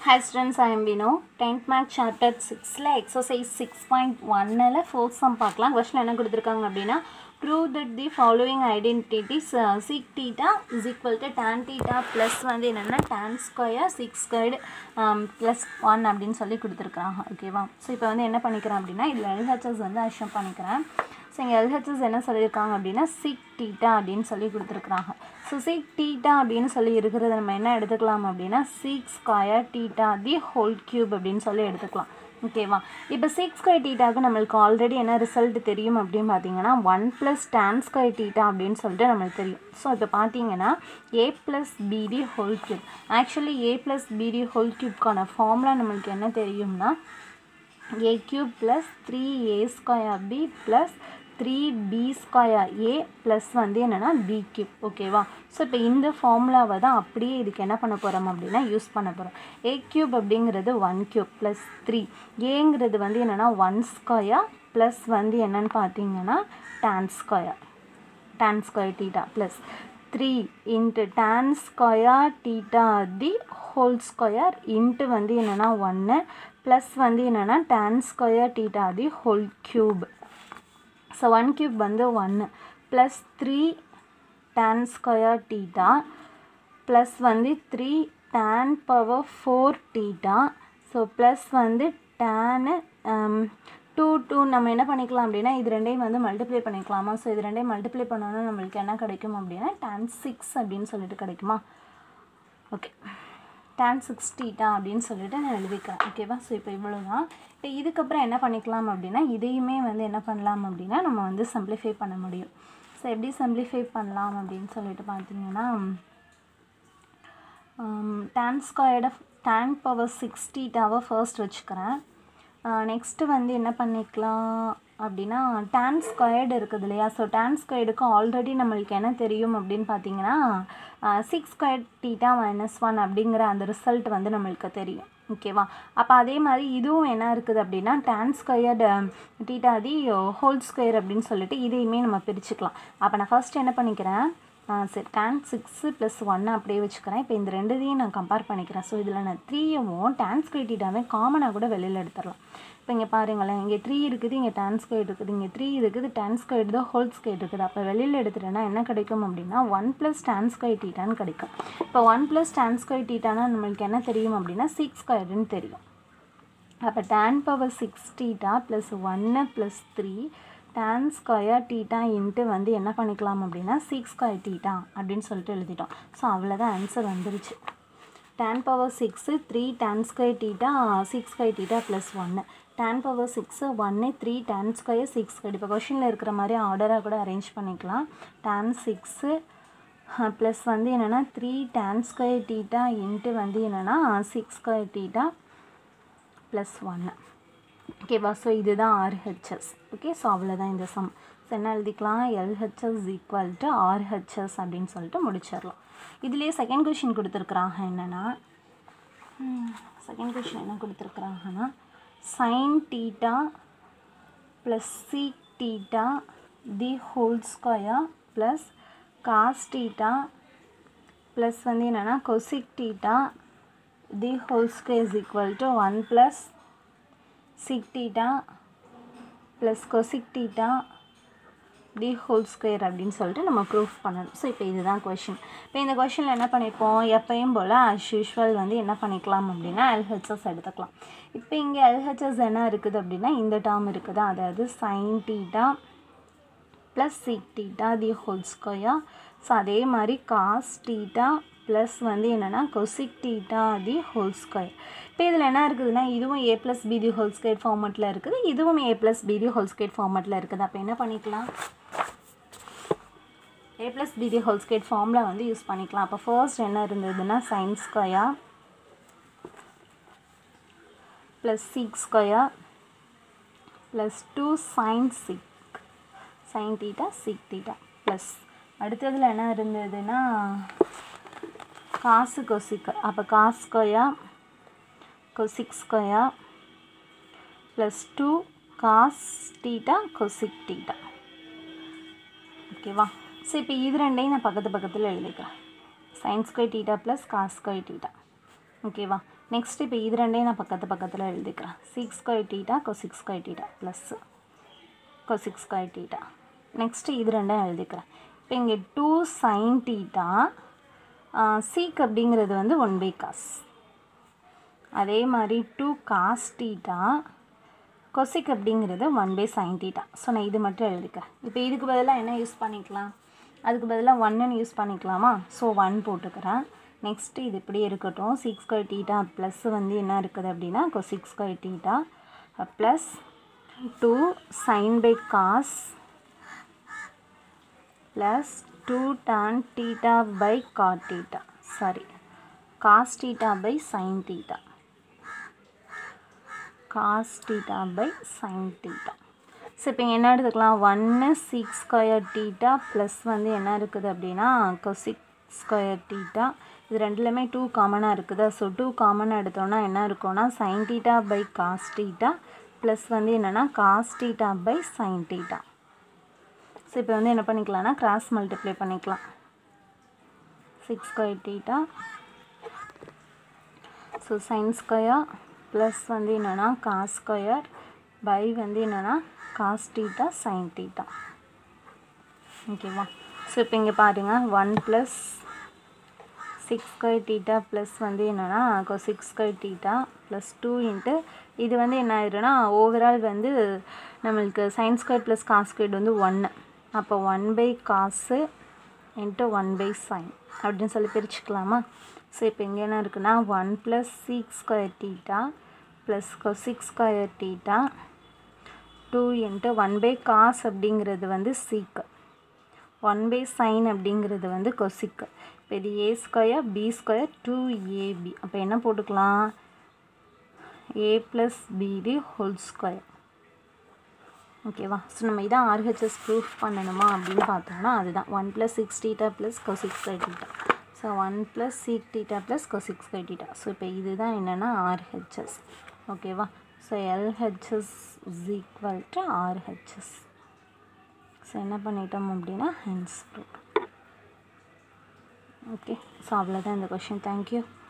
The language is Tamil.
Hi students, I am Vino. 10th Math Chapter 6ல exercise 6.1ல fourth sum பார்க்கலாம் question என்ன கொடுத்துருக்காங்க அப்படின்னா prove that the following identities uh, sec theta is equal to tan theta plus வந்து என்னென்னா tan square six squared um, plus 1 அப்படின்னு சொல்லி கொடுத்துருக்காங்க ஓகேவா ஸோ இப்போ வந்து என்ன பண்ணிக்கிறேன் அப்படின்னா இதில் LHS வந்து அஷ்யம் பண்ணிக்கிறேன் ஸோ இங்கே எல்ஹெச்எஸ் என்ன சொல்லியிருக்காங்க அப்படின்னா சிக் டீட்டா அப்படின்னு சொல்லி கொடுத்துருக்குறாங்க ஸோ சிக் டீட்டா அப்படின்னு சொல்லி இருக்கிறத நம்ம என்ன எடுத்துக்கலாம் அப்படின்னா sec square theta the whole cube அப்படின்னு சொல்லி எடுத்துக்கலாம் ஓகேவா இப்போ சிக்ஸ் ஸ்கொயர் டீட்டாவுக்கு நம்மளுக்கு ஆல்ரெடி என்ன ரிசல்ட் தெரியும் அப்படின்னு பார்த்தீங்கன்னா one plus tan square theta அப்படின்னு சொல்லிட்டு நம்மளுக்கு தெரியும் ஸோ இப்போ பார்த்தீங்கன்னா ஏ ப்ளஸ் பிடி whole cube actually A plus பிடி ஹோல் கியூப்க்கான ஃபார்முலா நம்மளுக்கு என்ன தெரியும்னா A cube plus three A square B plus three B square A plus வந்து என்னென்னா பி கியூப் ஓகேவா ஸோ இப்போ இந்த ஃபார்முலாவை தான் அப்படியே இதுக்கு என்ன பண்ண போகிறோம் அப்படின்னா யூஸ் பண்ண போகிறோம் ஏ கியூப் அப்படிங்கிறது ஒன் கியூப் ப்ளஸ் த்ரீ ஏங்கிறது வந்து என்னென்னா ஒன் ஸ்கொயர் ப்ளஸ் வந்து என்னென்னு பார்த்தீங்கன்னா tan square tan square theta plus 3 into tan square theta the whole square into வந்து என்னென்னா ஒன்று ப்ளஸ் வந்து என்னென்னா tan square theta the whole cube so one cube வந்து ஒன்று plus three tan square theta plus வந்து three tan power four theta so plus வந்து tan டூ டூ நம்ம என்ன பண்ணிக்கலாம் அப்படின்னா இது ரெண்டையும் வந்து மல்டிப்ளை பண்ணிக்கலாமா ஸோ இது ரெண்டையும் மல்டிப்ளை பண்ணோன்னா நம்மளுக்கு என்ன கிடைக்கும் அப்படின்னா tan சிக்ஸ் அப்படின்னு சொல்லிட்டு கிடைக்குமா ஓகே tan சிக்ஸ் டீட்டா அப்படின்னு சொல்லிட்டு நான் எழுதிக்கிறேன் ஓகேவா ஸோ இப்போ இவ்வளோ தான் இப்போ இதுக்கப்புறம் என்ன பண்ணிக்கலாம் அப்படின்னா இதையுமே வந்து என்ன பண்ணலாம் அப்படின்னா நம்ம வந்து சிம்பிளிஃபை பண்ண முடியும் ஸோ எப்படி சிம்பிளிஃபை பண்ணலாம் அப்படின்னு சொல்லிட்டு பார்த்தீங்கன்னா tan ஸ்கொயர்டை tan பவர் சிக்ஸ் டீட்டாவை ஃபர்ஸ்ட் வச்சுக்கிறேன் நெக்ஸ்ட்டு வந்து என்ன பண்ணிக்கலாம் அப்படின்னா tan ஸ்கொயர்டு இருக்குது இல்லையா ஸோ tan ஸ்கொயர்டுக்கு ஆல்ரெடி நம்மளுக்கு என்ன தெரியும் அப்படின்னு பார்த்தீங்கன்னா sec square theta minus one அப்படிங்கிற அந்த ரிசல்ட் வந்து நம்மளுக்கு தெரியும் ஓகேவா அப்போ அதே மாதிரி இதுவும் என்ன இருக்குது அப்படின்னா tan squared theta the whole square அப்படின்னு சொல்லிட்டு இதையுமே நம்ம பிரிச்சுக்கலாம் அப்போ நான் ஃபர்ஸ்ட் என்ன பண்ணிக்கிறேன் சரி டேன் சிக்ஸு ப்ளஸ் ஒன்று அப்படியே வச்சுக்கிறேன் இப்போ இந்த ரெண்டுதையும் நான் கம்பேர் பண்ணிக்கிறேன் ஸோ இதில் நான் த்ரீயவும் டேன் ஸ்கொயர் டீட்டாவே காமனாக கூட வெளியில் எடுத்துடலாம் இப்போ இங்கே பாருங்களேன் இங்கே த்ரீ இருக்குது இங்கே டேன் ஸ்கொயர் இருக்குது இங்கே த்ரீ இருக்குது டேன் ஸ்கொயர் தான் ஹோல் ஸ்கொயர் இருக்குது அப்போ வெளியில் எடுத்துட்டேன்னா என்ன கிடைக்கும் அப்படின்னா ஒன் ப்ளஸ் டேன் ஸ்கொயர் டீட்டான்னு கிடைக்கும் இப்போ ஒன் ப்ளஸ் டேன் ஸ்கொயர் டீட்டானா நம்மளுக்கு என்ன தெரியும் அப்படின்னா சிக்ஸ் ஸ்கொயர்னு தெரியும் அப்போ tan power six theta plus ஒன்று plus three tan square theta into வந்து என்ன பண்ணிக்கலாம் அப்படின்னா சிக்ஸ் ஸ்கொயர் டீட்டா அப்படின்னு சொல்லிட்டு எழுதிட்டோம் ஸோ அவ்வளோதான் ஆன்சர் வந்துருச்சு tan power six three tan square theta sec square theta plus ஒன்று டேன் பவர் சிக்ஸு ஒன்று three tan square sec square இப்போ கொஷினில் இருக்கிற மாதிரி ஆர்டராக கூட அரேஞ்ச் பண்ணிக்கலாம் டேன் சிக்ஸு ப்ளஸ் வந்து என்னென்னா three tan square theta into வந்து என்னென்னா சிக்ஸ் ஸ்கொயர் டீட்டா ப்ளஸ் ஒன்று ஓகேவா ஸோ இதுதான் ஆர்ஹெச்எஸ் ஓகே ஸோ அவ்வளோதான் இந்த சம் ஸோ என்ன எழுதிக்கலாம் எல்ஹெச்எஸ் ஈக்குவல் டு ஆர்ஹெச்எஸ் அப்படின்னு சொல்லிட்டு முடிச்சிடலாம் இதுலேயே செகண்ட் கொஷின் கொடுத்துருக்குறாங்க என்னென்னா செகண்ட் கொஷின் என்ன கொடுத்துருக்குறாங்கன்னா sin theta plus sec theta the whole square plus cos theta plus வந்து என்னென்னா cosec theta the whole square is equal to one plus sec theta plus cosec theta the whole square அப்படின்னு சொல்லிட்டு நம்ம ப்ரூஃப் பண்ணணும் ஸோ இப்போ இதுதான் கொஷின் இப்போ இந்த கொஷினில் என்ன பண்ணியிருப்போம் எப்பயும் போல் அஸ் யூஷுவல் வந்து என்ன பண்ணிக்கலாம் அப்படின்னா எல்ஹெச்எஸ் எடுத்துக்கலாம் இப்போ இங்கே எல்ஹெச்எஸ் என்ன இருக்குது அப்படின்னா இந்த டேர்ம் இருக்குது அதாவது sin theta plus sec theta the whole square so அதே மாதிரி காஸ் டீட்டா ப்ளஸ் வந்து என்னென்னா cosec theta the whole square இப்போ இதில் என்ன இருக்குதுன்னா இதுவும் ஏ ப்ளஸ் பிடி ஹோல் ஸ்கொயர் ஃபார்மெட்டில் இருக்குது இதுவும் ஏ ப்ளஸ் பிடி ஹோல் ஸ்கொயர் ஃபார்மெட்டில் இருக்குது அப்போ என்ன பண்ணிக்கலாம் ஏ ப்ளஸ் பிடி ஹோல் ஸ்கொயர் ஃபார்மில் வந்து யூஸ் பண்ணிக்கலாம் அப்போ ஃபர்ஸ்ட் என்ன இருந்ததுன்னா sin square plus sec square plus two sin sick sign theta sec theta plus அடுத்ததில் என்ன இருந்ததுன்னா காசு கொசிக்கு அப்போ cos square cosec square plus two cos theta cosec theta ஓகேவா ஸோ இப்போ இது ரெண்டையும் நான் பக்கத்து பக்கத்தில் எழுதிக்கிறேன் sin square theta plus cos square theta ஓகேவா நெக்ஸ்ட் இப்போ இது ரெண்டையும் நான் பக்கத்து பக்கத்தில் எழுதிக்கிறேன் sec square theta cosec square theta plus cosec square theta next இது ரெண்டும் எழுதிக்கிறேன் இப்போ இங்கே டூ சைன் டீட்டா சீக் அப்படிங்கிறது வந்து ஒன் பை காஸ் அதே மாதிரி டூ காஸ் டீட்டா கொசிக் அப்படிங்கிறது one by sin theta so நான் இது மட்டும் எழுதிக்கிறேன் இப்போ இதுக்கு பதிலாக என்ன யூஸ் பண்ணிக்கலாம் அதுக்கு பதிலாக ஒன்னுன்னு யூஸ் பண்ணிக்கலாமா ஸோ ஒன் போட்டுக்கிறேன் நெக்ஸ்ட்டு இது இப்படி இருக்கட்டும் சிக்ஸ் ஸ்கொயர் டீட்டா ப்ளஸ் வந்து என்ன இருக்குது அப்படின்னா cosec square theta plus two sin by cos plus two tan theta by cot theta sorry cos theta by sin theta cos theta by sin theta so இப்போ என்ன எடுத்துக்கலாம் ஒன்று சிக்ஸ் ஸ்கொயர் டீட்டா ப்ளஸ் வந்து என்ன இருக்குது அப்படின்னா கொசிக் ஸ்கொயர் டீட்டா இது ரெண்டுலேயுமே டூ காமனாக இருக்குதா ஸோ டூ காமனாக எடுத்தோன்னா என்ன இருக்கும்னா sin theta by cos theta plus வந்து என்னென்னா cos theta by sin theta so இப்போ வந்து என்ன பண்ணிக்கலாம்னா கிராஸ் மல்டிப்ளை பண்ணிக்கலாம் sec square theta so sin square plus வந்து என்னென்னா காஸ் ஸ்கொயர் பை வந்து என்னென்னா காஸ் டீட்டா சைன் டீட்டா ஓகேவா ஸோ இப்போ இங்கே பாருங்கள் one plus sec square theta plus வந்து என்னென்னா sec square theta plus two into இது வந்து என்ன ஆயிரும்னா ஓவரால் வந்து நம்மளுக்கு sign square plus cos square வந்து ஒன்று அப்போ one by cos into one by sin அப்படின்னு சொல்லி பிரிச்சுக்கலாமா ஸோ இப்போ இங்கே என்ன இருக்குன்னா one plus sec square theta plus sec square theta two into one by cos அப்படிங்கிறது வந்து சீக்கு ஒன் பை சைன் அப்படிங்கிறது வந்து கொசிக்கு இப்போ இது a square b square two a b அப்போ என்ன போட்டுக்கலாம் ஏ ப்ளஸ் பிடி ஹோல் ஸ்கொயர் ஓகேவா ஸோ நம்ம இதான் ஆர்ஹெச்எஸ் ப்ரூஃப் பண்ணணுமா அப்படின்னு பார்த்தோம்னா அதுதான் one plus sec theta plus cosec square theta so one plus sec theta plus cosec square theta so இப்போ இதுதான் என்னென்னா ஆர்ஹெச்எஸ் ஓகேவா so LHS is equal to RHS so என்ன பண்ணிட்டோம் அப்படின்னா ஹென்ஸ் ப்ரூஃப் ஓகே ஸோ அவ்வளோதான் இந்த கொஷின் தேங்க்யூ